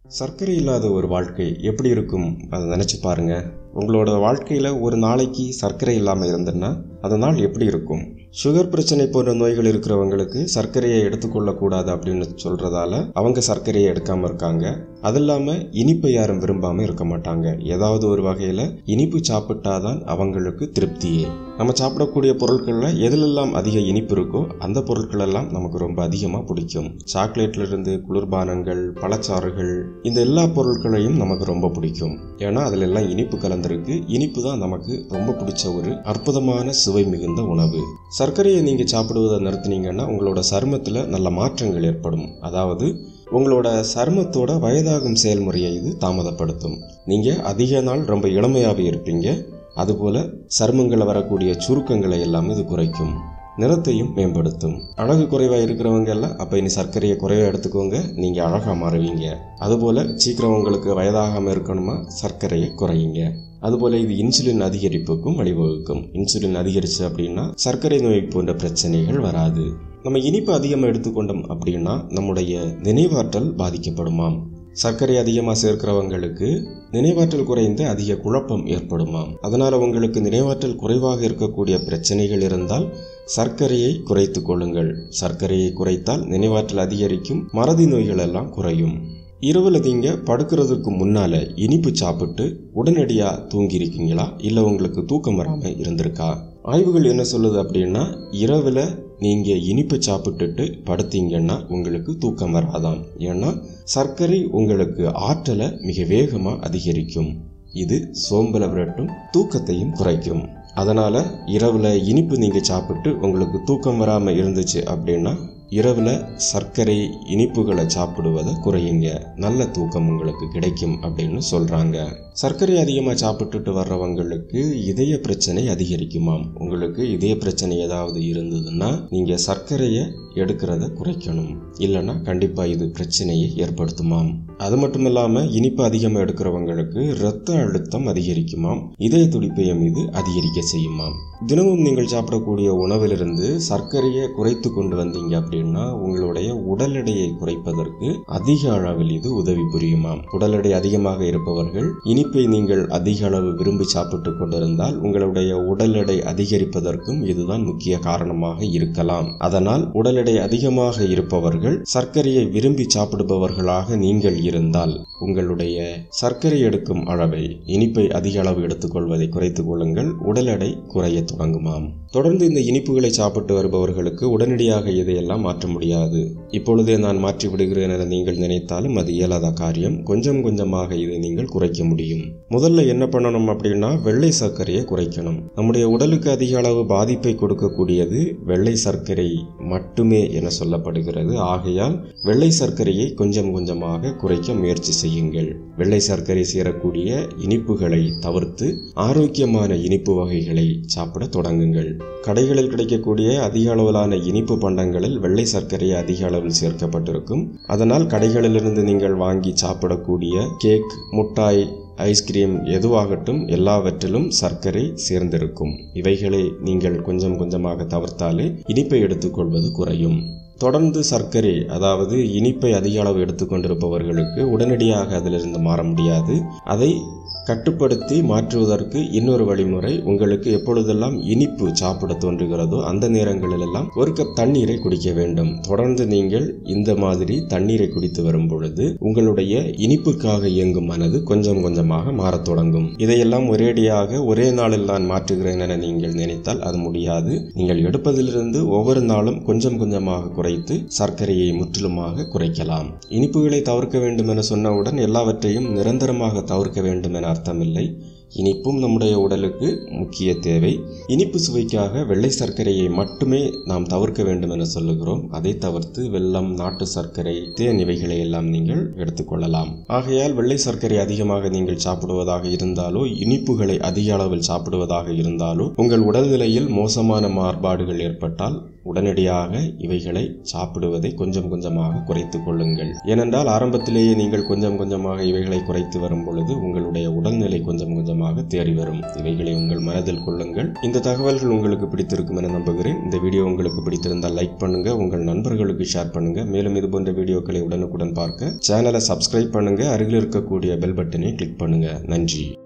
சர்க்கரை இல்லாத ஒரு வாழ்க்கை எப்படி இருக்கும் அதை நினச்சி பாருங்க உங்களோட வாழ்க்கையில் ஒரு நாளைக்கு சர்க்கரை இல்லாமல் இருந்ததுன்னா அந்த நாள் எப்படி இருக்கும் சுகர் பிரச்சனை போன்ற நோய்கள் இருக்கிறவங்களுக்கு சர்க்கரையை எடுத்துக்கொள்ளக்கூடாது அப்படின்னு சொல்கிறதால அவங்க சர்க்கரையை எடுக்காமல் இருக்காங்க அது இல்லாமல் இனிப்பை யாரும் விரும்பாமல் இருக்க மாட்டாங்க ஏதாவது ஒரு வகையில் இனிப்பு சாப்பிட்டாதான் அவங்களுக்கு திருப்தியே நம்ம சாப்பிடக்கூடிய பொருட்களில் எதிலெல்லாம் அதிக இனிப்பு இருக்கோ அந்த பொருட்கள் எல்லாம் நமக்கு ரொம்ப அதிகமாக பிடிக்கும் சாக்லேட்ல இருந்து குளிர்பானங்கள் பழச்சாறுகள் இந்த எல்லா பொருட்களையும் நமக்கு ரொம்ப பிடிக்கும் ஏன்னா அதுல எல்லாம் இனிப்பு கலந்திருக்கு இனிப்பு தான் நமக்கு ரொம்ப பிடிச்ச ஒரு அற்புதமான சுவை மிகுந்த உணவு சர்க்கரையை நீங்க சாப்பிடுவதை நிறுத்தினீங்கன்னா உங்களோட சருமத்தில் நல்ல மாற்றங்கள் ஏற்படும் அதாவது உங்களோட சருமத்தோட வயதாகும் செயல்முறையை இது தாமதப்படுத்தும் நீங்க அதிக நாள் ரொம்ப இளமையாகவே இருப்பீங்க அதுபோல சருமங்களில் வரக்கூடிய சுருக்கங்களை எல்லாம் இது குறைக்கும் நிறத்தையும் மேம்படுத்தும் அழகு குறைவா இருக்கிறவங்க எல்லாம் அப்ப இனி சர்க்கரையை குறைவா எடுத்துக்கோங்க நீங்க அழகா மாறுவீங்க அதுபோல சீக்கிரம் உங்களுக்கு வயதாகாம இருக்கணுமா சர்க்கரையை குறையுங்க அதுபோல இது இன்சுலின் அதிகரிப்புக்கும் வழிவகுக்கும் இன்சுலின் அதிகரிச்சு அப்படின்னா சர்க்கரை நோய் போன்ற பிரச்சனைகள் வராது நம்ம இனிப்பு அதிகமாக எடுத்துக்கொண்டோம் அப்படின்னா நம்முடைய நினைவாற்றல் பாதிக்கப்படுமாம் சர்க்கரை அதிகமாக சேர்க்கிறவங்களுக்கு நினைவாற்றல் குறைந்து அதிக குழப்பம் ஏற்படுமாம் அதனால் உங்களுக்கு நினைவாற்றல் குறைவாக இருக்கக்கூடிய பிரச்சனைகள் இருந்தால் சர்க்கரையை குறைத்து கொள்ளுங்கள் சர்க்கரையை குறைத்தால் நினைவாற்றல் அதிகரிக்கும் மறதி நோய்கள் எல்லாம் குறையும் இரவில் நீங்க படுக்கிறதுக்கு முன்னால இனிப்பு சாப்பிட்டு உடனடியா தூங்கி இருக்கீங்களா இல்ல உங்களுக்கு தூக்கம் வராம இருந்திருக்கா ஆய்வுகள் என்ன சொல்லுது அப்படின்னா இரவுல நீங்க இனிப்பு சாப்பிட்டுட்டு படுத்தீங்கன்னா உங்களுக்கு தூக்கம் வராதாம் ஏன்னா சர்க்கரை உங்களுக்கு ஆற்றலை மிக வேகமா அதிகரிக்கும் இது சோம்பலை விரட்டும் தூக்கத்தையும் குறைக்கும் அதனால இரவுல இனிப்பு நீங்க சாப்பிட்டு உங்களுக்கு தூக்கம் வராம இருந்துச்சு அப்படின்னா இரவுல சர்க்கரை இனிப்புகளை சாப்பிடுவதை குறையுங்க நல்ல தூக்கம் உங்களுக்கு கிடைக்கும் அப்படின்னு சொல்றாங்க சர்க்கரை அதிகமாக சாப்பிட்டுட்டு வர்றவங்களுக்கு இதய பிரச்சனை அதிகரிக்குமாம் உங்களுக்கு இதய பிரச்சனை ஏதாவது இருந்ததுன்னா நீங்க சர்க்கரையை எடுக்கிறத குறைக்கணும் இல்லைன்னா கண்டிப்பா இது பிரச்சனையை ஏற்படுத்துமாம் அது மட்டும் இல்லாம இனிப்பு அதிகமாக எடுக்கிறவங்களுக்கு இரத்த அழுத்தம் அதிகரிக்குமாம் இதய துடிப்பையும் இது அதிகரிக்க செய்யுமாம் தினமும் நீங்கள் சாப்பிடக்கூடிய உணவிலிருந்து சர்க்கரையை குறைத்து கொண்டு வந்தீங்க அப்படின்னா உங்களுடைய உடல் எடையை குறைப்பதற்கு அதிக அளவில் இது உதவி புரியுமாம் உடல் எடை அதிகமாக இருப்பவர்கள் இனிப்பை நீங்கள் அதிக அளவு விரும்பி சாப்பிட்டு கொண்டிருந்தால் உங்களுடைய உடல் எடை அதிகரிப்பதற்கும் இதுதான் முக்கிய காரணமாக இருக்கலாம் அதனால் உடல் எடை அதிகமாக இருப்பவர்கள் சர்க்கரையை விரும்பி சாப்பிடுபவர்களாக நீங்கள் இருந்தால் உங்களுடைய சர்க்கரை எடுக்கும் அளவை இனிப்பை அதிக அளவு எடுத்துக்கொள்வதை குறைத்துக் கொள்ளுங்கள் உடல் எடை குறைய தொடங்குமாம் தொடர்ந்து இந்த இனிப்புகளை சாப்பிட்டு வருபவர்களுக்கு உடனடியாக இதையெல்லாம் மாற்ற முடியாது இப்பொழுதே நான் மாற்றி விடுகிறேன் என நீங்கள் நினைத்தாலும் அது இயலாத காரியம் கொஞ்சம் கொஞ்சமாக இதை நீங்கள் குறைக்க முடியும் முதல்ல என்ன பண்ணணும் அப்படின்னா வெள்ளை சர்க்கரையை குறைக்கணும் நம்முடைய உடலுக்கு அதிக அளவு பாதிப்பை கொடுக்கக்கூடியது வெள்ளை சர்க்கரை மட்டுமே என சொல்லப்படுகிறது ஆகையால் வெள்ளை சர்க்கரையை கொஞ்சம் கொஞ்சமாக குறைக்க முயற்சி செய்யுங்கள் வெள்ளை சர்க்கரை சேரக்கூடிய இனிப்புகளை தவிர்த்து ஆரோக்கியமான இனிப்பு வகைகளை சாப்பிட தொடங்குங்கள் கடைகளில் கிடைக்கக்கூடிய அதிக அளவிலான இனிப்பு பண்டங்களில் வெள்ளை சர்க்கரை அதிக அளவில் சேர்க்கப்பட்டிருக்கும் அதனால் கடைகளிலிருந்து நீங்கள் வாங்கி சாப்பிடக்கூடிய கேக் முட்டாய் ஐஸ்கிரீம் எதுவாகட்டும் எல்லாவற்றிலும் சர்க்கரை சேர்ந்திருக்கும் இவைகளை நீங்கள் கொஞ்சம் கொஞ்சமாக தவிர்த்தாலே இனிப்பை எடுத்துக்கொள்வது குறையும் தொடர்ந்து சர்க்கரை அதாவது இனிப்பை அதிக அளவு எடுத்துக்கொண்டிருப்பவர்களுக்கு உடனடியாக அதிலிருந்து மாற முடியாது அதை கட்டுப்படுத்தி மாற்றுவதற்கு இன்னொரு வழிமுறை உங்களுக்கு எப்பொழுதெல்லாம் இனிப்பு சாப்பிட தோன்றுகிறதோ அந்த நேரங்களிலெல்லாம் ஒரு கப் தண்ணீரை குடிக்க வேண்டும் தொடர்ந்து நீங்கள் இந்த மாதிரி தண்ணீரை குடித்து வரும் பொழுது உங்களுடைய இனிப்புக்காக இயங்கும் மனது கொஞ்சம் கொஞ்சமாக மாறத் தொடங்கும் இதையெல்லாம் ஒரேடியாக ஒரே நாளில் நான் மாற்றுகிறேன் என நீங்கள் நினைத்தால் அது முடியாது நீங்கள் எடுப்பதிலிருந்து ஒவ்வொரு நாளும் கொஞ்சம் கொஞ்சமாக குறைத்து சர்க்கரையை முற்றிலுமாக குறைக்கலாம் இனிப்புகளை தவிர்க்க வேண்டும் என சொன்னவுடன் எல்லாவற்றையும் நிரந்தரமாக தவிர்க்க வேண்டும் என அர்த்தமில்லை இனிப்பும் நம்முடைய உடலுக்கு முக்கிய தேவை இனிப்பு சுவைக்காக வெள்ளை சர்க்கரையை மட்டுமே நாம் தவிர்க்க வேண்டும் என சொல்லுகிறோம் அதை தவிர்த்து வெல்லம் நாட்டு சர்க்கரை தேன் இவைகளை எல்லாம் நீங்கள் எடுத்துக்கொள்ளலாம் ஆகையால் வெள்ளை சர்க்கரை அதிகமாக நீங்கள் சாப்பிடுவதாக இருந்தாலோ இனிப்புகளை அதிக அளவில் சாப்பிடுவதாக இருந்தாலோ உங்கள் உடல்நிலையில் மோசமான மாறுபாடுகள் ஏற்பட்டால் உடனடியாக இவைகளை சாப்பிடுவதை கொஞ்சம் கொஞ்சமாக குறைத்து கொள்ளுங்கள் ஏனென்றால் ஆரம்பத்திலேயே நீங்கள் கொஞ்சம் கொஞ்சமாக இவைகளை குறைத்து வரும் பொழுது உங்களுடைய உடல்நிலை கொஞ்சம் கொஞ்சமாக தேறி வரும் இவைகளை உங்கள் மனதில் கொள்ளுங்கள் இந்த தகவல்கள் உங்களுக்கு பிடித்திருக்கும் என நம்புகிறேன் இந்த வீடியோ உங்களுக்கு பிடித்திருந்தால் லைக் பண்ணுங்க உங்கள் நண்பர்களுக்கு ஷேர் பண்ணுங்க மேலும் இது போன்ற வீடியோக்களை உடனுக்குடன் பார்க்க சேனலை சப்ஸ்கிரைப் பண்ணுங்க அருகில் இருக்கக்கூடிய பெல் பட்டனை கிளிக் பண்ணுங்க நன்றி